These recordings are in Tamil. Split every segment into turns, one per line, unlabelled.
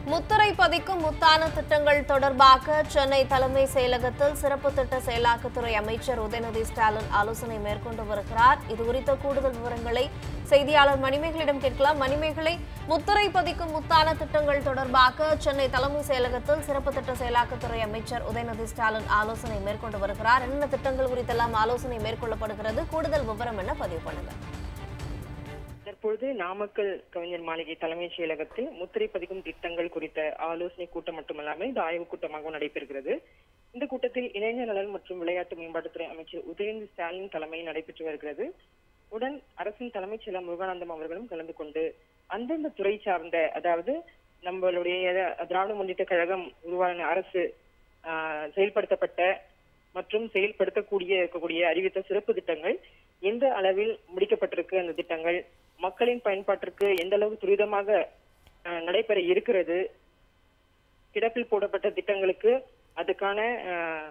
முத்திரை பதிக்கும் முத்தான திட்டங்கள் தொடர்பாக சென்னை தலைமை செயலகத்தில் சிறப்பு திட்ட செயலாக்கத்துறை அமைச்சர் உதயநிதி ஸ்டாலின் ஆலோசனை மேற்கொண்டு வருகிறார் இது குறித்த கூடுதல் விவரங்களை செய்தியாளர் மணிமேகலிடம் கேட்கலாம் மணிமேகலை முத்திரை பதிக்கும் முத்தான திட்டங்கள் தொடர்பாக சென்னை தலைமை செயலகத்தில் சிறப்பு திட்ட செயலாக்கத்துறை அமைச்சர் உதயநிதி ஸ்டாலின் ஆலோசனை மேற்கொண்டு வருகிறார் என்னென்ன திட்டங்கள் குறித்தெல்லாம் ஆலோசனை மேற்கொள்ளப்படுகிறது கூடுதல் விவரம் என்ன பதிவு பண்ணுங்க
தற்பொழுது நாமக்கல் கவிஞர் மாளிகை தலைமைச் செயலகத்தில் முத்திரை பதிக்கும் திட்டங்கள் குறித்த ஆலோசனை கூட்டம் மட்டுமல்லாமல் இந்த ஆய்வுக் கூட்டமாகவும் நடைபெறுகிறது இந்த கூட்டத்தில் இளைஞர் நலன் மற்றும் விளையாட்டு மேம்பாட்டுத்துறை அமைச்சர் உதயநிதி ஸ்டாலின் தலைமையில் நடைபெற்று வருகிறது உடன் அரசின் தலைமைச் செயலர் முருகானந்தம் அவர்களும் கலந்து கொண்டு அந்தந்த துறை சார்ந்த அதாவது நம்மளுடைய திராவிட முன்னேற்ற கழகம் உருவான அரசு ஆஹ், செயல்படுத்தப்பட்ட மற்றும் செயல்படுத்தக்கூடிய இருக்கக்கூடிய அறிவித்த சிறப்பு திட்டங்கள் எந்த அளவில் முடிக்கப்பட்டிருக்கு அந்த திட்டங்கள் மக்களின் பயன்பாட்டிற்கு எந்த அளவு துரிதமாக அஹ், நடைபெற இருக்கிறது கிடப்பில் போடப்பட்ட திட்டங்களுக்கு அதுக்கான அஹ்,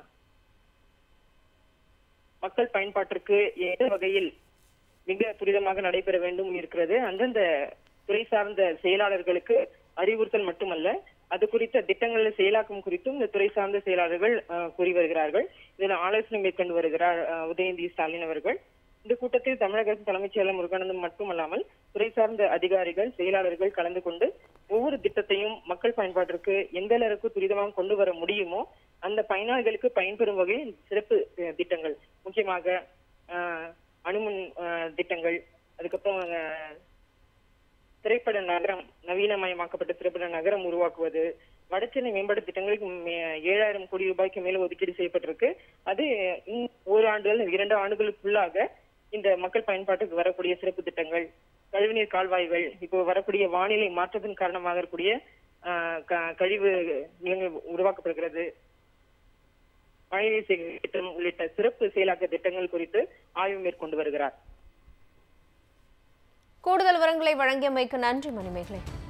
மக்கள் பயன்பாட்டிற்கு எந்த வகையில் மிக துரிதமாக நடைபெற வேண்டும் இருக்கிறது அந்தந்த துறை சார்ந்த செயலாளர்களுக்கு அறிவுறுத்தல் மட்டுமல்ல அது குறித்த திட்டங்களில் செயலாக்கம் குறித்தும் இந்த துறை சார்ந்த செயலாளர்கள் அஹ், கூறி வருகிறார்கள் இதில் ஆலோசனை மேற்கொண்டு வருகிறார் அஹ், உதயநிதி ஸ்டாலின் அவர்கள் இந்த கூட்டத்தில் தமிழக அரசு தலைமைச் செயலர் முருகானந்தம் மட்டுமல்லாமல் துறை சார்ந்த அதிகாரிகள் செயலாளர்கள் கலந்து கொண்டு ஒவ்வொரு திட்டத்தையும் மக்கள் பயன்பாட்டிற்கு எந்த அளவுக்கு துரிதமாக கொண்டு வர முடியுமோ அந்த பயனாளிகளுக்கு பயன்பெறும் வகையில் சிறப்பு அஹ், திட்டங்கள் முக்கியமாக அஹ், அணுமின் அஹ், திட்டங்கள் அதுக்கப்புறம் அஹ், திரைப்பட நகரம் நவீனமயமாக்கப்பட்ட திரைப்பட நகரம் உருவாக்குவது வடசென்னை மேம்பாட்டு திட்டங்களுக்கு மே- ஏழாயிரம் கோடி ரூபாய்க்கு மேல ஒதுக்கீடு செய்யப்பட்டிருக்கு அது இன்னும் ஓராண்டுகள் இரண்டு ஆண்டுகளுக்குள்ளாக இந்த மக்கள் பயன்பாட்டுக்கு வரக்கூடிய சிறப்பு திட்டங்கள் கழிவுநீர் கால்வாய்கள் இப்போ வரக்கூடிய வானிலை மாற்றத்தின் காரணமாக இருக்கக்கூடிய ஆஹ், க- கழிவு நிலங்கள் உருவாக்கப்படுகிறது மழைநீர் சேகரிப்பு திட்டம் உள்ளிட்ட சிறப்பு செயலாக்க திட்டங்கள் குறித்து ஆய்வு மேற்கொண்டு வருகிறார்
கூடுதல் விவரங்களை வழங்கியமைக்கு நன்றி மணிமேகலை